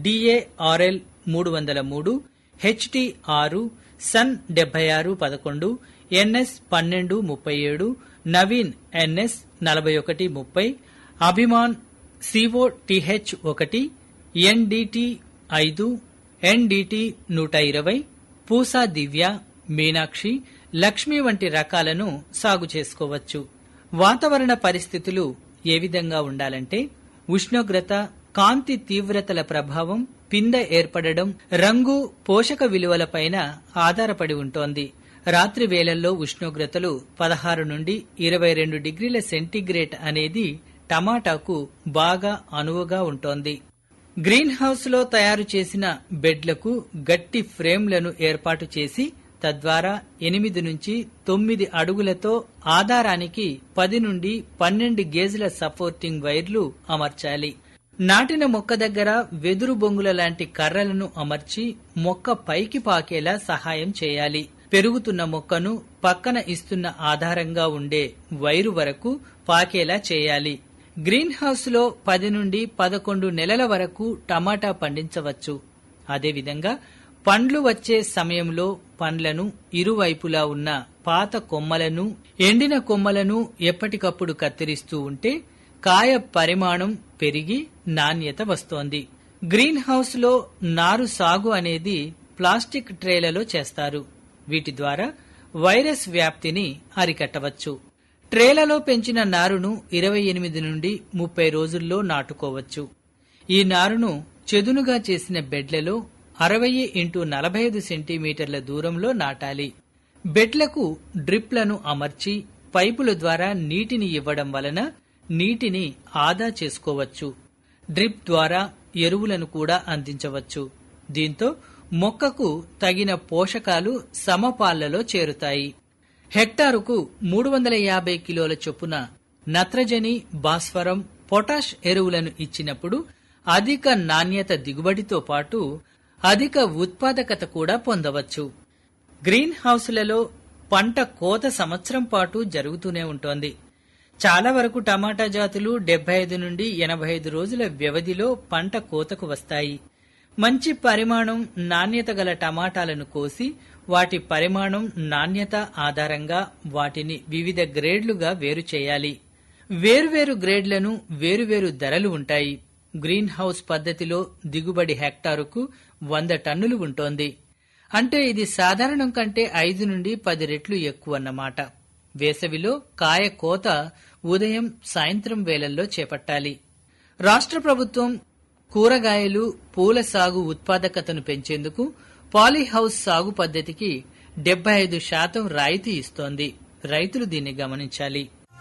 డిఏఆర్ఎల్ మూడు వందల మూడు హెచ్టి ఆరు సన్ డెబ్బై ఆరు పదకొండు ఎన్ఎస్ పన్నెండు ముప్పై ఏడు నవీన్ ఎన్ఎస్ నలభై ఒకటి ముప్పై అభిమాన్ సివో టిహెచ్ ఒకటి ఎన్డిటి ఐదు ఎన్డిటి నూట ఇరవై పూసా దివ్య మీనాక్షి లక్ష్మి వంటి రకాలను సాగు చేసుకోవచ్చు వాతావరణ పరిస్థితులు ఏ విధంగా ఉండాలంటే ఉష్ణోగ్రత కాంతి తీవ్రతల ప్రభావం పిందె ఏర్పడడం రంగు పోషక విలువలపైన ఆధారపడి ఉంటోంది రాత్రి వేళల్లో ఉష్ణోగ్రతలు పదహారు నుండి ఇరవై రెండు డిగ్రీల సెంటీగ్రేడ్ అనేది టమాటాకు బాగా అనువుగా ఉంటోంది గ్రీన్ హౌస్ లో తయారు చేసిన బెడ్లకు గట్టి ఫ్రేమ్లను ఏర్పాటు చేసి తద్వారా ఎనిమిది నుంచి తొమ్మిది అడుగులతో ఆధారానికి పది నుండి పన్నెండు గేజ్ల సపోర్టింగ్ వైర్లు అమర్చాలి నాటిన మొక్క దగ్గర వెదురు బొంగుల లాంటి కర్రలను అమర్చి మొక్క పైకి పాకేలా సహాయం చేయాలి పెరుగుతున్న మొక్కను పక్కన ఇస్తున్న ఆధారంగా ఉండే వైరు వరకు పాకేలా చేయాలి గ్రీన్ హౌస్ లో పది నుండి పదకొండు నెలల వరకు టమాటా పండించవచ్చు అదేవిధంగా పండ్లు వచ్చే సమయంలో పండ్లను ఇరువైపులా ఉన్న పాత కొమ్మలను ఎండిన కొమ్మలను ఎప్పటికప్పుడు కత్తిరిస్తూ ఉంటే కాయ పరిమాణం పెరిగి నాణ్యత వస్తోంది గ్రీన్ హౌస్ లో నారు సాగు అనేది ప్లాస్టిక్ ట్రేలలో చేస్తారు వీటి ద్వారా వైరస్ వ్యాప్తిని అరికట్టవచ్చు ట్రేలలో పెంచిన నారును ఇరవై ఎనిమిది నుండి ముప్పై రోజుల్లో నాటుకోవచ్చు ఈ నారును చెదునుగా చేసిన బెడ్లలో అరవై ఇంటూ నలభై ఐదు సెంటీమీటర్ల దూరంలో నాటాలి బెడ్లకు డ్రిప్లను అమర్చి పైపుల ద్వారా నీటిని ఇవ్వడం వలన నీటిని ఆదా చేసుకోవచ్చు డ్రిప్ ద్వారా ఎరువులను కూడా అందించవచ్చు దీంతో మొక్కకు తగిన పోషకాలు సమపాళ్లలో చేరుతాయి హెక్టారుకు మూడు వందల యాభై కిలోల చొప్పున నత్రజని భాస్వరం పొటాష్ ఎరువులను ఇచ్చినప్పుడు అధిక నాణ్యత దిగుబడితో పాటు అధిక ఉత్పాదకత కూడా పొందవచ్చు గ్రీన్ హౌస్లలో పంట కోత సంవత్సరం పాటు జరుగుతూనే ఉంటోంది చాలా వరకు టమాటా జాతులు డెబ్బై ఐదు నుండి ఎనభై ఐదు రోజుల వ్యవధిలో పంట కోతకు వస్తాయి మంచి పరిమాణం నాణ్యత గల టమాటాలను కోసి వాటి పరిమాణం నాణ్యత ఆధారంగా వాటిని వివిధ గ్రేడ్లుగా వేరు చేయాలి వేరువేరు గ్రేడ్లను వేరువేరు ధరలు ఉంటాయి గ్రీన్ హౌస్ పద్ధతిలో దిగుబడి హెక్టారుకు వంద టన్నులు ఉంటోంది అంటే ఇది సాధారణం కంటే ఐదు నుండి పది రెట్లు ఎక్కువన్నమాట వేసవిలో కాయ కోత ఉదయం సాయంత్రం వేళల్లో చేపట్టాలి రాష్ట్ర ప్రభుత్వం కూరగాయలు పూల సాగు ఉత్పాదకతను పెంచేందుకు పాలీహౌస్ సాగు పద్ధతికి డెబ్బై ఐదు శాతం రాయితీ ఇస్తోంది రైతులు దీన్ని గమనించాలి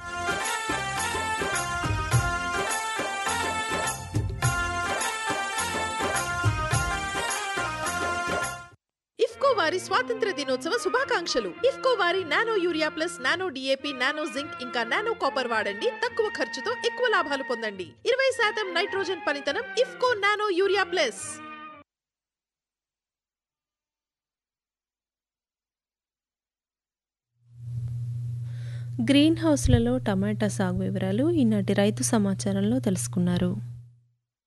ఇఫ్కో వారి స్వాతంత్ర దినోత్సవ శుభాకాంక్షలు ఇఫ్కో వారి nano urea plus nano DAP nano zinc ఇంకా నానో కాపర్ వాడండి తక్కువ ఖర్చుతో ఎక్కువ లాభాలు పొందండి ఇరవై శాతం నైట్రోజన్ పనితనం IFFCO nano urea plus green హౌస్లలో టమాటా సాగు వివరాలు ఈనాటి రైతు సమాచారంలో తెలుసుకున్నారు